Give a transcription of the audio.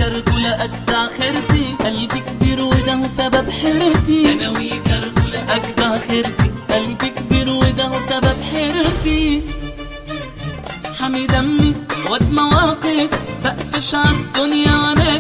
كركولة أجدع خيرتي قلبي كبير وده هو سبب حيرتي أنا وكركولة أجدع خيرتي قلبي كبير وده هو سبب حيرتي حمي دمي واد مواقف بقفش عالدنيا وانا